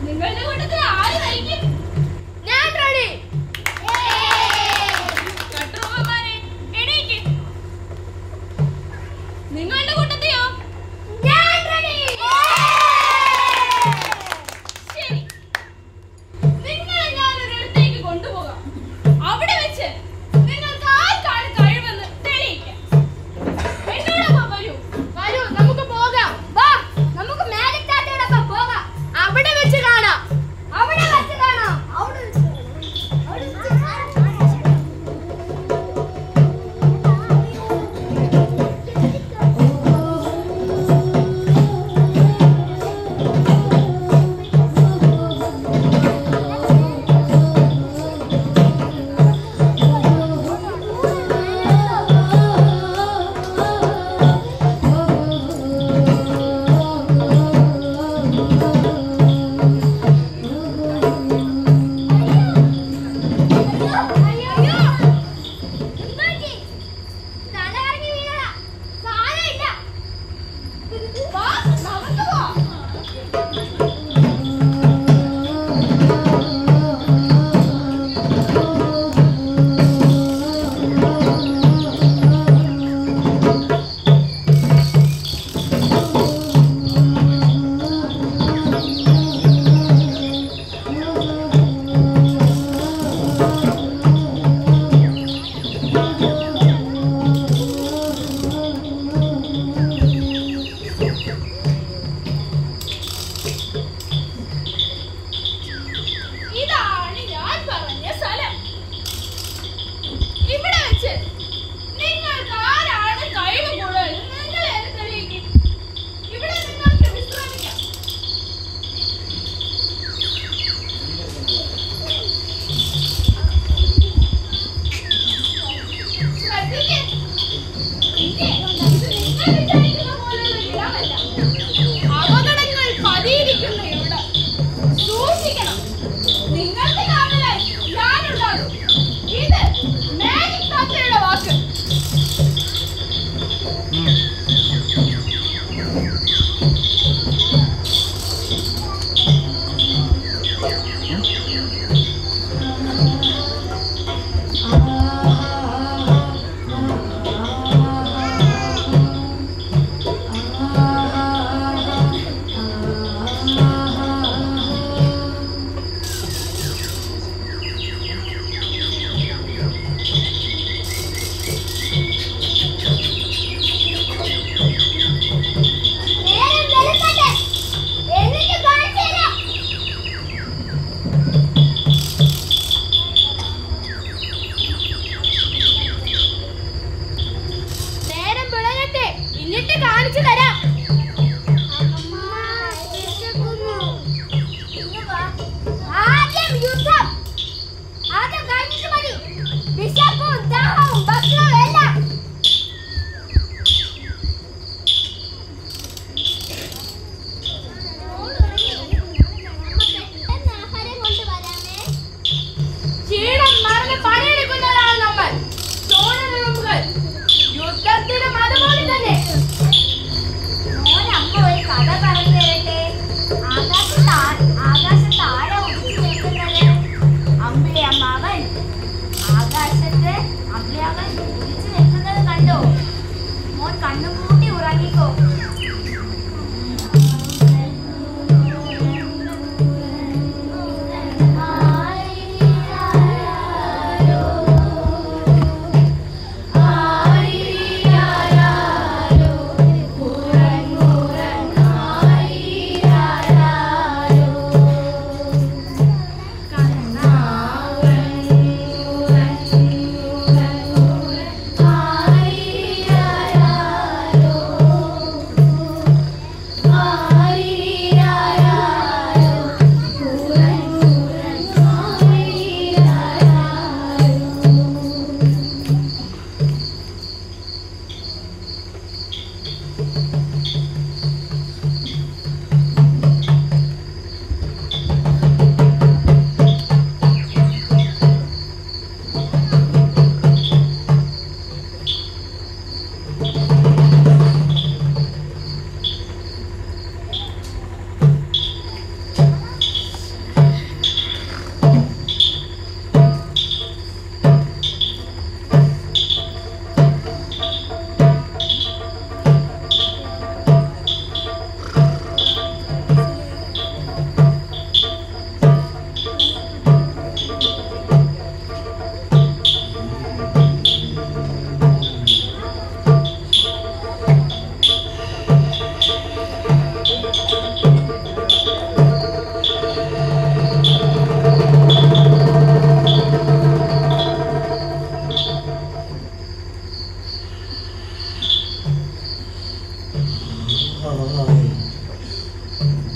നിങ്ങളുടെ കൂട്ടത്തിൽ ആര് നയിക്കും ഞാൻ റെഡി കട്ടുറുമ്പന്മാരെ എണീക്ക് നിങ്ങളുടെ കൂട്ടത്തെയോ ഞാൻ റെഡി ശരി നിങ്ങളെ ഞാൻ ഒരിടത്തേക്ക് കൊണ്ടുപോകാം അവിടെ വെച്ച് നിങ്ങൾക്ക് ആർക്കാണ് കഴിവെന്ന് തെളിയിക്കാം എന്നോടൊപ്പം വരൂ വരൂ നമുക്ക് പോകാം വാ നമുക്ക് മാജിക് താത്തയോടൊപ്പം പോകാം അവിടെ വെച്ച് കാണാം അവിടെ വെച്ച് കാണാം അവിടെ അയ്യോ എന്തുപറ്റി തല കറങ്ങി വീണതാ സാരമില്ല വാ നമുക്ക് പോവാം ഇതാണ് ഞാൻ പറഞ്ഞ സ്ഥലം ഇവിടെ വെച്ച് നിങ്ങൾക്ക് ആരാണ് കഴിവ് കൂടുതൽ നിങ്ങൾ എന്നെ തെളിയിക്കും ഇവിടെ നിങ്ങൾക്ക് വിശ്രമിക്കാം ശ്രദ്ധിക്ക്. പിന്നെ ഇത് നിങ്ങൾ വിചാരിക്കുന്ന പോലെയുള്ള ഇടമല്ല. അപകടങ്ങൾ പതിയിരിക്കുന്ന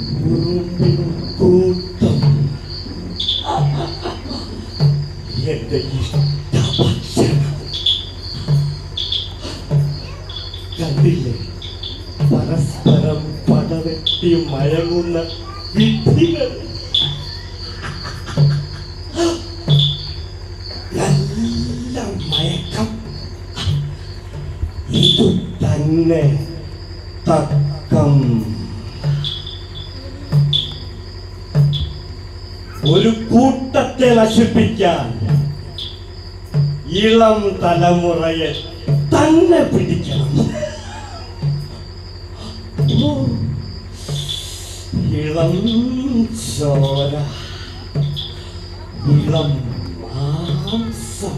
ഉറുമ്പിൻ കൂട്ടം എന്റെ ഇഷ്ടഭക്ഷണം കണ്ടില്ലേ പരസ്പരം പടവെട്ടി മയങ്ങുന്ന വിധികൾ നല്ല മയക്കം ഇതു തന്നെ തക്കം ഒരു കൂട്ടത്തെ നശിപ്പിക്കാൻ ഇളം തലമുറയെ തന്നെ പിടിക്കണം ഓ, ഇളം ചോര ഇളം മാംസം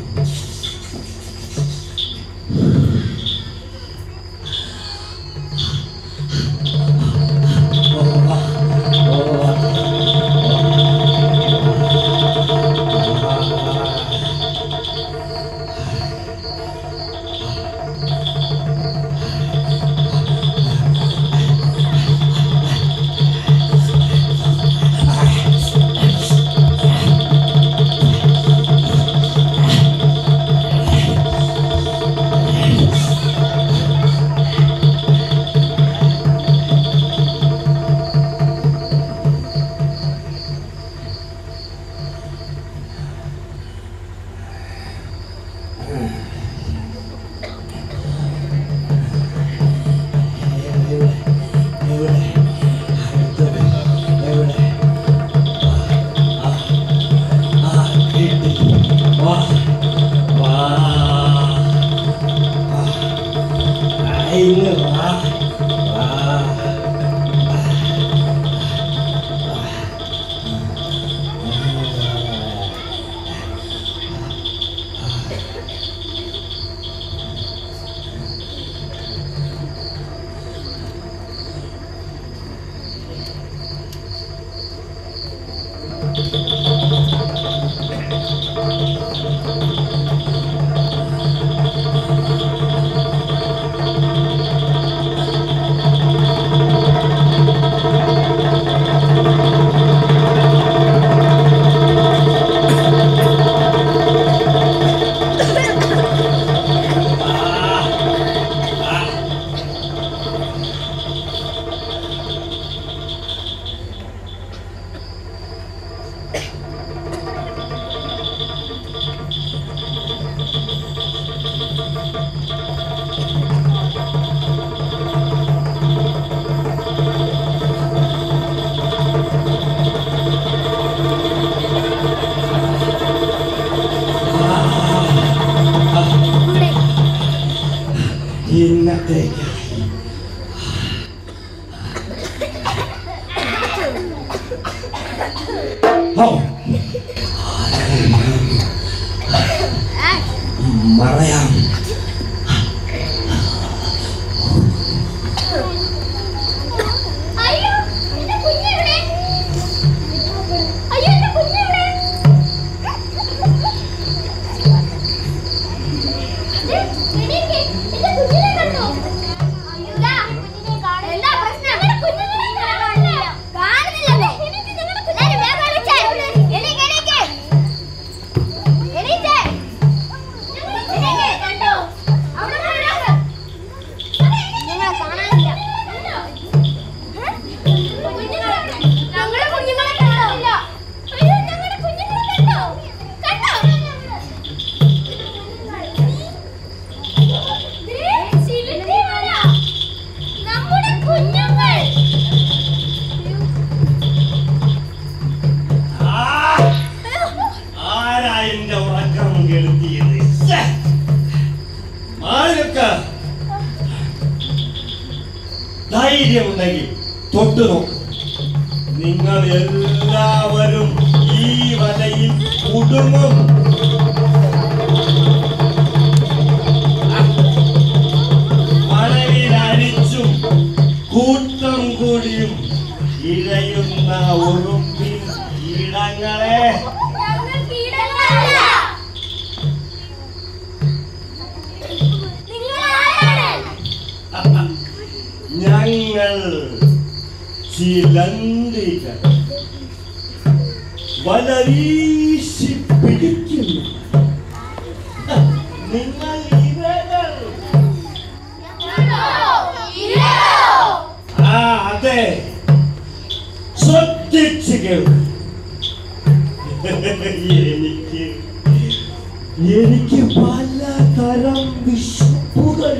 ഇന്നത്തേക്ക് ഓ മറയാം അയ്യോ എന്റെ കുഞ്ഞെവിടെ അയ്യോ എന്റെ കുഞ്ഞെവിടെ ദേ, എണീക്ക്. എന്റെ കുഞ്ഞിനെ കണ്ടോ? ഇതാ, എന്താ പ്രശ്നം? കാണുന്നില്ലല്ലോ. എല്ലാരും വേഗം എണീച്ചേ. എണീക്ക്, എണീക്ക്. എണീച്ചേ. എണീക്ക്, കണ്ടോ? അവിടെ പോയി നോക്ക്. നിങ്ങളെ കാണാനില്ല ഞങ്ങളുടെ കുഞ്ഞുങ്ങളെ കണ്ടോ അയ്യോ ഞങ്ങളുടെ കുഞ്ഞുങ്ങളെ കണ്ടോ കണ്ടോ ദേ, ചിലുക്കി മല. നമ്മുടെ കുഞ്ഞുങ്ങൾ ആ, ആരാ എന്റെ ഉറക്കം കെടുത്തിയത് ശ്ശെ. ആരൊക്കെ ധൈര്യമുണ്ടെങ്കിൽ തൊട്ടു നോക്ക് നിങ്ങൾ എല്ലാവരും ഈ വലയിൽ കുടുങ്ങും മണലിൽ അരിച്ചും കൂട്ടം കൂടിയും ഇഴയുന്ന ഉറുമ്പിൻ കീടങ്ങളെ ഞങ്ങൾ കീടങ്ങളല്ല നിങ്ങൾ ആരാണ് ഞങ്ങൾ ചിലന്തികൾ വല വീശി പിടിക്കുന്നു നിങ്ങൾ ഇരകൾ ആ അതെ ശ്രദ്ധിച്ച് കേൾക്കും എനിക്ക് എനിക്ക് പലതരം വിശപ്പുകൾ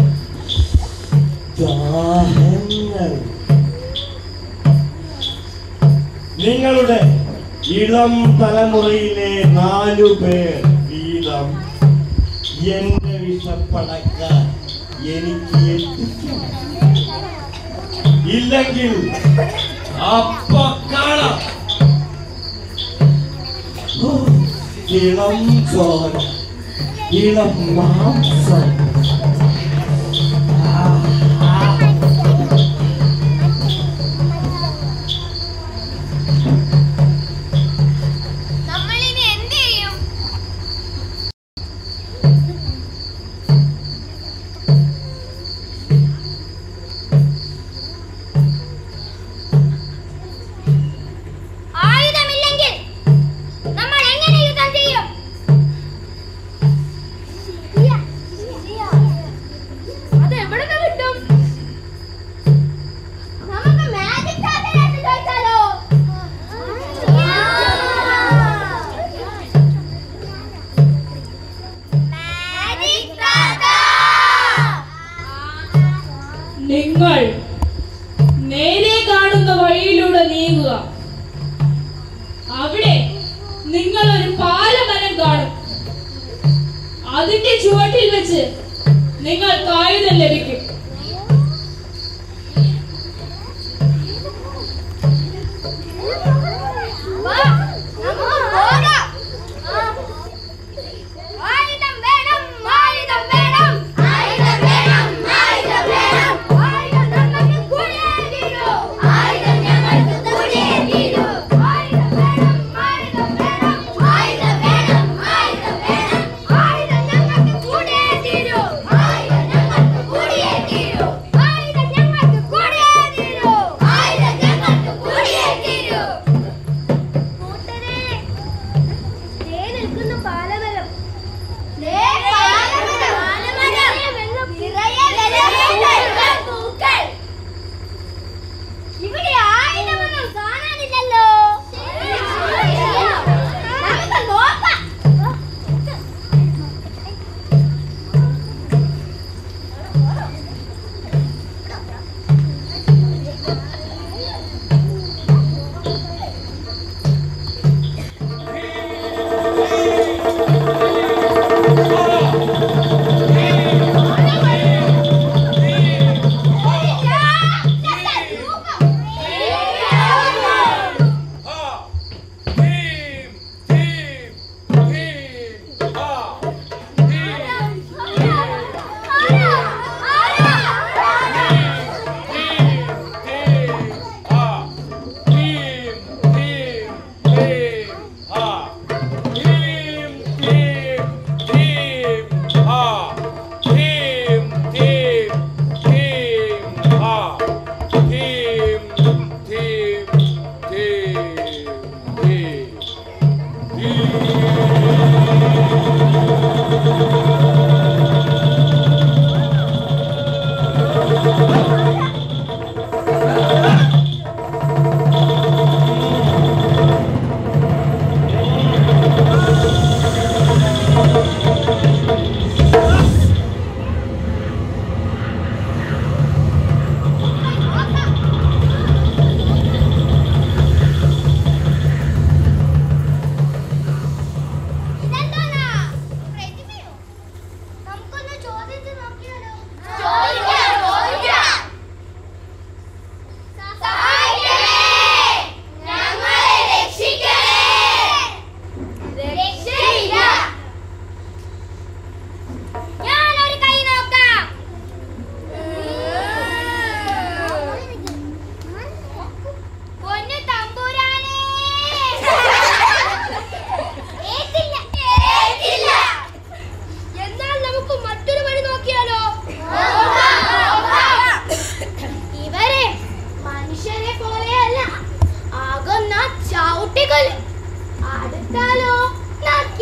ദാഹങ്ങൾ നിങ്ങളുടെ ഇളം തലമുറയിലെ നാലു പേർ വീതം എന്റെ വിശപ്പടക്കാൻ എനിക്ക് എത്തിക്കും ഇല്ലെങ്കിൽ അപ്പ കാണാം ഓ, ഇളം ചോര ഇളം മാംസം നമ്മളിനി എന്ത് ചെയ്യും ആയുധമില്ലെങ്കിൽ നമ്മൾ എങ്ങനെ യുദ്ധം ചെയ്യും അത് എവിടുന്ന് കിട്ടും നമുക്ക് മാജിക് സാധനമായിട്ട് ചോദിച്ചാലോ മാജിക് നിങ്ങൾ നേരെ കാണുന്ന വഴിയിലൂടെ നീങ്ങുക അവിടെ നിങ്ങൾ ഒരു പാലമരം കാണും അതിന്റെ ചുവട്ടിൽ വെച്ച് നിങ്ങൾക്ക് ആയുധം ലഭിക്കും വാ നമുക്ക് പോകാം ആയുധം വേണം ആയുധം വേണം ആയുധം വേണം ആയുധം വേണം ആയുധം നമുക്ക് കൂടിയേ തീരൂ ആയുധം ഞങ്ങൾക്ക് കൂടിയേ തീരൂ ആയുധം വേണം ആയുധം വേണം ആയുധം വേണം ആയുധം വേണം ആയുധം ഞങ്ങൾക്ക് കൂടിയേ തീരൂ ആയുധം ഞങ്ങൾക്ക് കൂടിയേ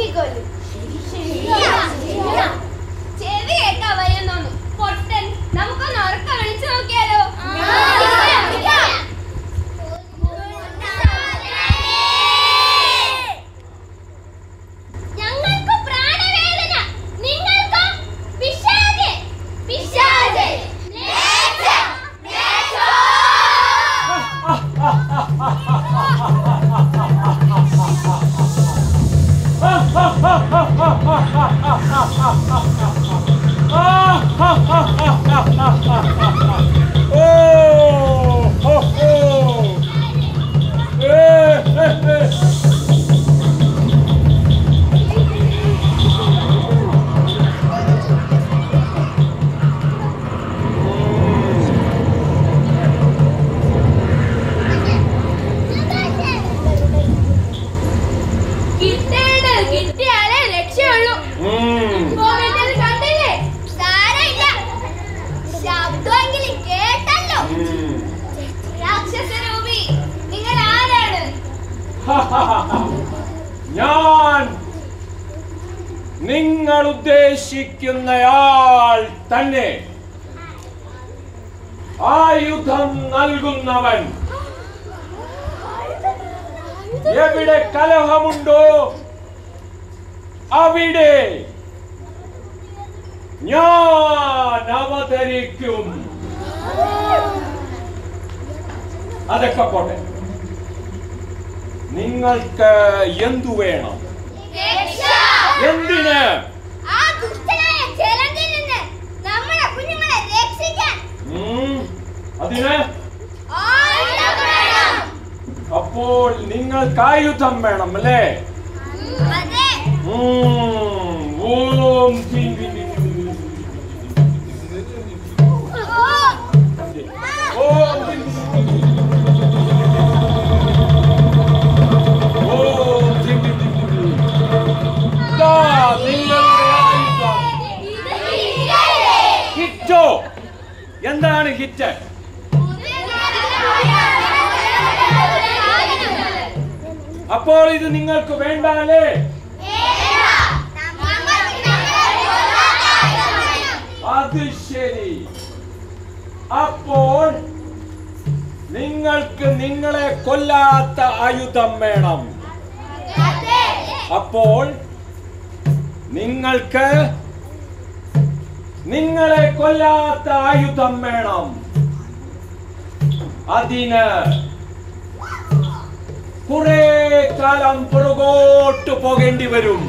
വെട്ടിക്കൊല്ലും ചെവി കേട്ടാ വയ്യെന്നോന്നു പൊട്ടൻ നമുക്കൊന്ന് ഉറക്കം വിളിച്ചു നോക്കിയാലോ ഞങ്ങൾക്ക് പ്രാണവേദന നിങ്ങൾക്ക് പിശാച് പിശാച് nature nature Oh, ho, ho. Eh, eh, eh. കിട്ടേണ്ടത് കിട്ടിയാലേ രക്ഷയുള്ളൂ ഉം. കോവിഡിൽ കണ്ടില്ലേ സാരമില്ല ശബ്ദമെങ്കിലും കേട്ടല്ലോ ഉം. രാക്ഷസരൂപി നിങ്ങൾ ആരാണ് ഞാൻ നിങ്ങൾ ഉദ്ദേശിക്കുന്നയാൾ തന്നെ ആയുധം നൽകുന്നവൻ എവിടെ കലഹമുണ്ടോ അവിടെ ഞാൻ അവതരിക്കും അതൊക്കെ പോട്ടെ നിങ്ങൾക്ക് എന്തു വേണം രക്ഷ എന്തിന് ആ ദുഷ്ടനായ ജലത്തിൽ നിന്ന് നമ്മുടെ കുഞ്ഞുങ്ങളെ രക്ഷിക്കാൻ ഉം, അതിന് ആയുധം വേണം. അപ്പോൾ നിങ്ങൾക്ക് ആയുധം വേണം അല്ലേ അതെ ഉം, ഓം ഹ്രീം ഹ്രീം ഹ്രീം ഹ്രീം ഹ്രീം. ഓം ഹ്രീം ഹ്രീം ഹ്രീം ഹ്രീം. ഓം ഹ്രീം ഹ്രീം ഹ്രീം ഹ്രീം. ഇതാ നിങ്ങളുടെ ആയുധം ഇത് ഹിറ്റല്ലേ? ഹിറ്റോ എന്താണ് ഹിറ്റ് അപ്പോൾ ഇത് നിങ്ങൾക്ക് വേണ്ടാലേ അത് ശരി അപ്പോൾ നിങ്ങൾക്ക് നിങ്ങളെ കൊല്ലാത്ത ആയുധം വേണം അപ്പോൾ നിങ്ങൾക്ക് നിങ്ങളെ കൊല്ലാത്ത ആയുധം വേണം അതിന് കുറെ കാലം പുറകോട്ട് പോകേണ്ടി വരും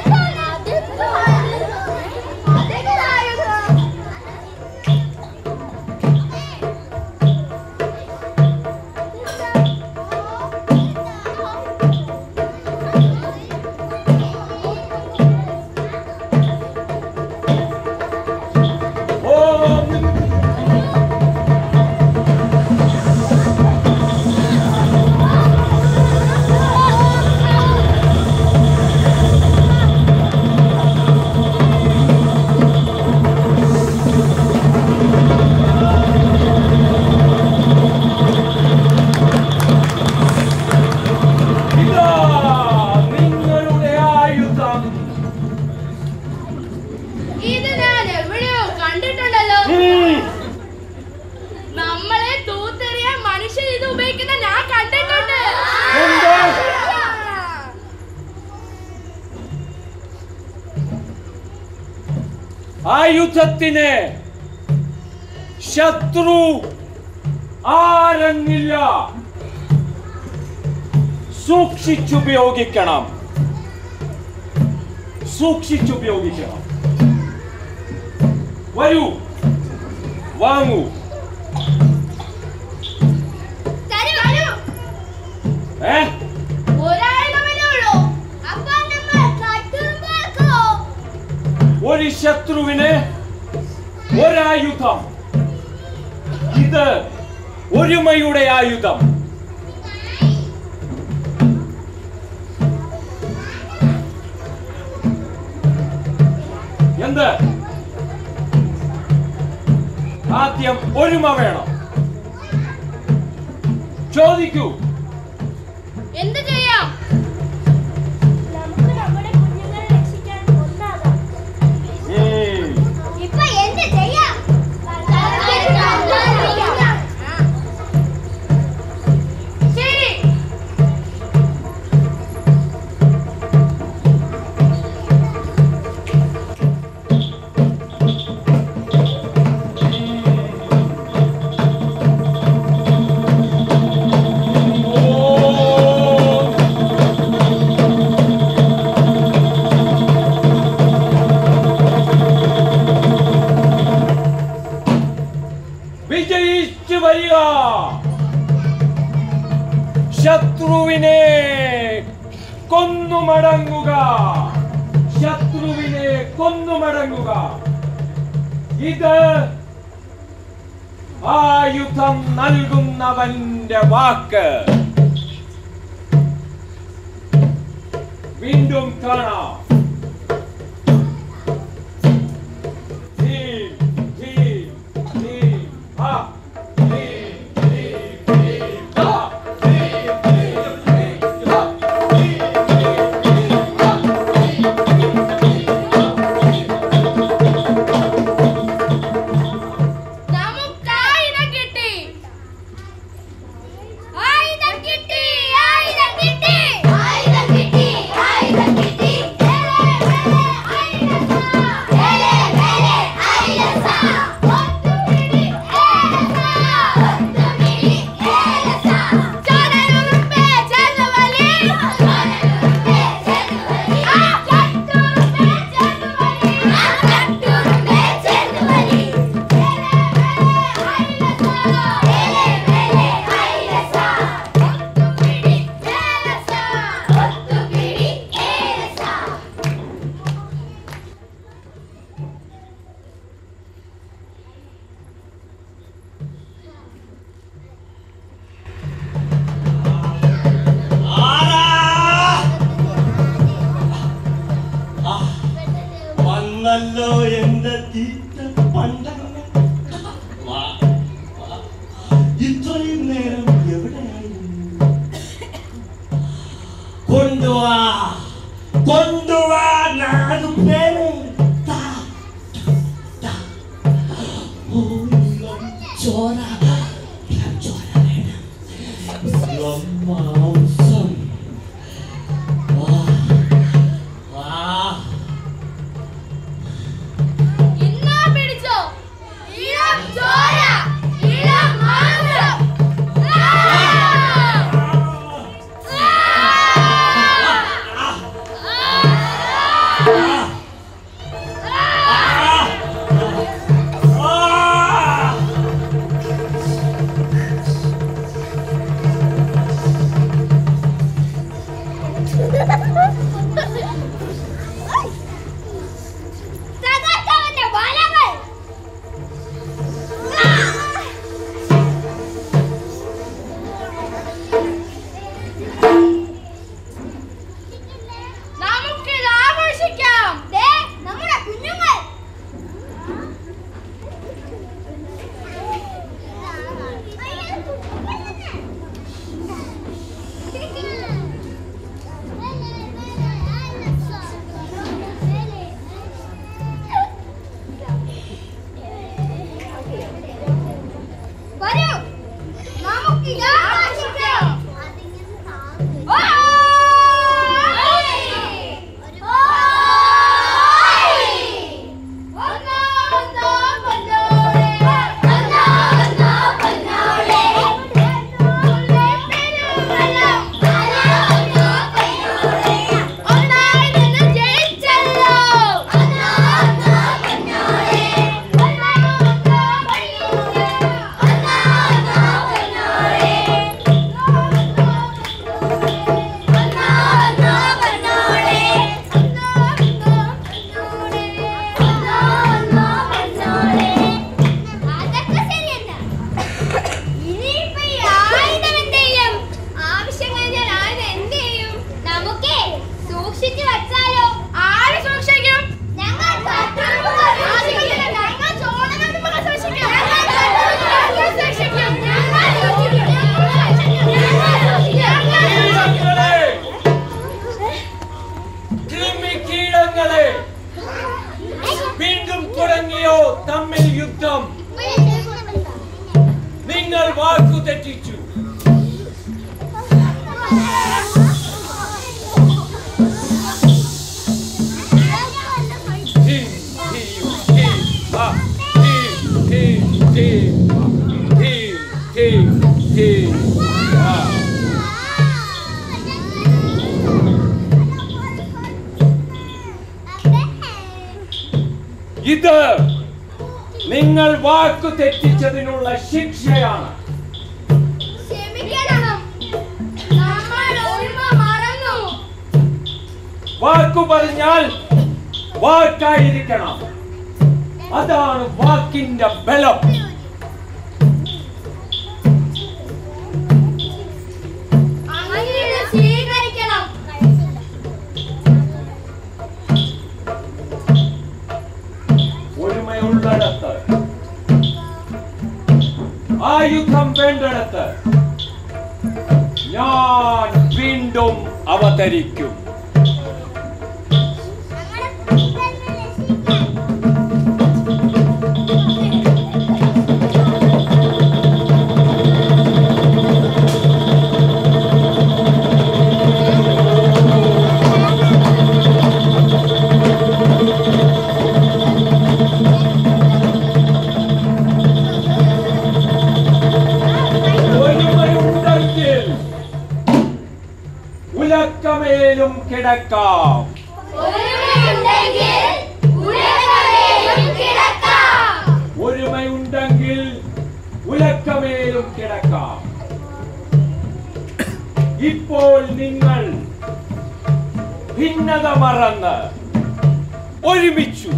ഓം ഇതാ നിങ്ങളുടെ ആയുധം ഇത് ഞാൻ എവിടെയോ കണ്ടിട്ടുണ്ടല്ലോ ഉം. നമ്മളെ തൂത്തെറിയാൻ മനുഷ്യർ ഇത് ഉപയോഗിക്കുന്ന ഞാൻ കണ്ടിട്ടുണ്ട് എന്ത്? ആയുധത്തിന് ശത്രു ആരെന്നില്ല സൂക്ഷിച്ചുപയോഗിക്കണം സൂക്ഷിച്ചുപയോഗിക്കണം വരൂ വാങ്ങൂ ഏ ഒരാളുമല്ലേ ഉള്ളൂ അപ്പൊ നമ്മൾ കട്ടുമ്പോക്കോ ഒരു ശത്രുവിന് ഒരായുധം ഇത് ഒരുമയുടെ ആയുധം എന്ത് ആദ്യം ഒരുമ വേണം ചോദിക്കൂ എന്ത് ചെയ്യാം നമുക്ക് നമ്മുടെ കുഞ്ഞുങ്ങളെ ശത്രുവിനെ കൊന്നുമടങ്ങുക ശത്രുവിനെ കൊന്നുമടങ്ങുക ഇത് ആയുധം നൽകുന്നവന്റെ വാക്ക് വീണ്ടും കാണാം Team, team, team, up. Team, team, team, up. Team, team, team, up. Team, team, team, up. നമുക്കായുധം കിട്ടി ആയുധം കിട്ടി ആയുധം കിട്ടി ആയുധം കിട്ടി ആയുധം കിട്ടി വേലേ വേലേ ആയുധ ഒത്തുപിടി ഏലസ ഒത്തുപിടി ഏലസ ചോരനുറുമ്പേ ചെറുവലി ചോരനുറുമ്പേ ചെറുവലി ആ കട്ടുറുമ്പേ ചെറുവലി ആ കട്ടുറുമ്പേ ചെറുവലി വന്നല്ലോ എന്റെ തീറ്റ പണ്ടങ്ങൾ വാ, വാ. ഇത്രയും നേരം എവിടെയായിരുന്നു കൊണ്ടുവാ കൊണ്ടുവാ നാലു പേരെ താ, താ. ഓ, ഇളം ചോര ഇളം ചോര വേണം ഇളം മാംസം വാ വാ ഇന്നാ പിടിച്ചോ ഇളം ചോര ഇളം മാംസം തകർത്തവന്റെ വലകൾ നമുക്കിത് ആഘോഷിക്കാം ദേ നമ്മുടെ കുഞ്ഞുങ്ങൾ വരൂ നമുക്കിത് ആഘോഷിക്കാം അതൊക്കെ ശരിയല്ല ഇനിയിപ്പോ ഈ ആയുധം എന്ത് ചെയ്യും ആവശ്യം കഴിഞ്ഞാൽ ആയുധം എന്ത് ചെയ്യും നമുക്കേ സൂക്ഷിച്ചു വച്ചാലോ ആര് സൂക്ഷിക്കും ഞങ്ങൾ കട്ടുറുമ്പുകൾ സൂക്ഷിക്കും. ഞങ്ങൾ ചോണനുറുമ്പുകൾ സൂക്ഷിക്കും. ഞങ്ങൾ കട്ടുറുമ്പുകൾ സൂക്ഷിക്കും. ഞങ്ങൾ സൂക്ഷിക്കും. ഞങ്ങൾ സൂക്ഷിക്കും. കീടങ്ങളെ കൃമികീടങ്ങളെ വീണ്ടും തുടങ്ങിയോ തമ്മിൽ യുദ്ധം നിങ്ങൾ വാക്കു തെറ്റിച്ചു Team, team, team, up. Team, team, team, up. Team, team, team, up. ഇത് നിങ്ങൾ വാക്കു തെറ്റിച്ചതിനുള്ള ശിക്ഷയാണ് ക്ഷമിക്കണം വാക്കു പറഞ്ഞാൽ വാക്കായിരിക്കണം അതാണ് വാക്കിന്റെ ബലം അങ്ങയുടെ സ്വീകരിക്കണം ഒരുമയുള്ളിടത്ത് ആയുധം വേണ്ടിടത്ത് ഞാൻ വീണ്ടും അവതരിക്കും ഒരുമയുണ്ടെങ്കിൽ ഉലക്കമേലും കിടക്കാം ഒരുമയുണ്ടെങ്കിൽ ഉലകമേലും കിടക്കാം ഒരുമയുണ്ടെങ്കിൽ ഉലക്കമേലും കിടക്കാം ഇപ്പോൾ നിങ്ങൾ ഭിന്നത മറന്ന് ഒരുമിച്ചു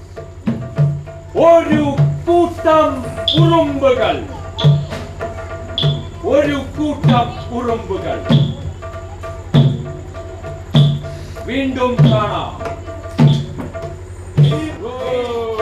ഒരു കൂട്ടം ഉറുമ്പുകൾ ഒരു കൂട്ടം ഉറുമ്പുകൾ വീണ്ടും കാണാം ഓ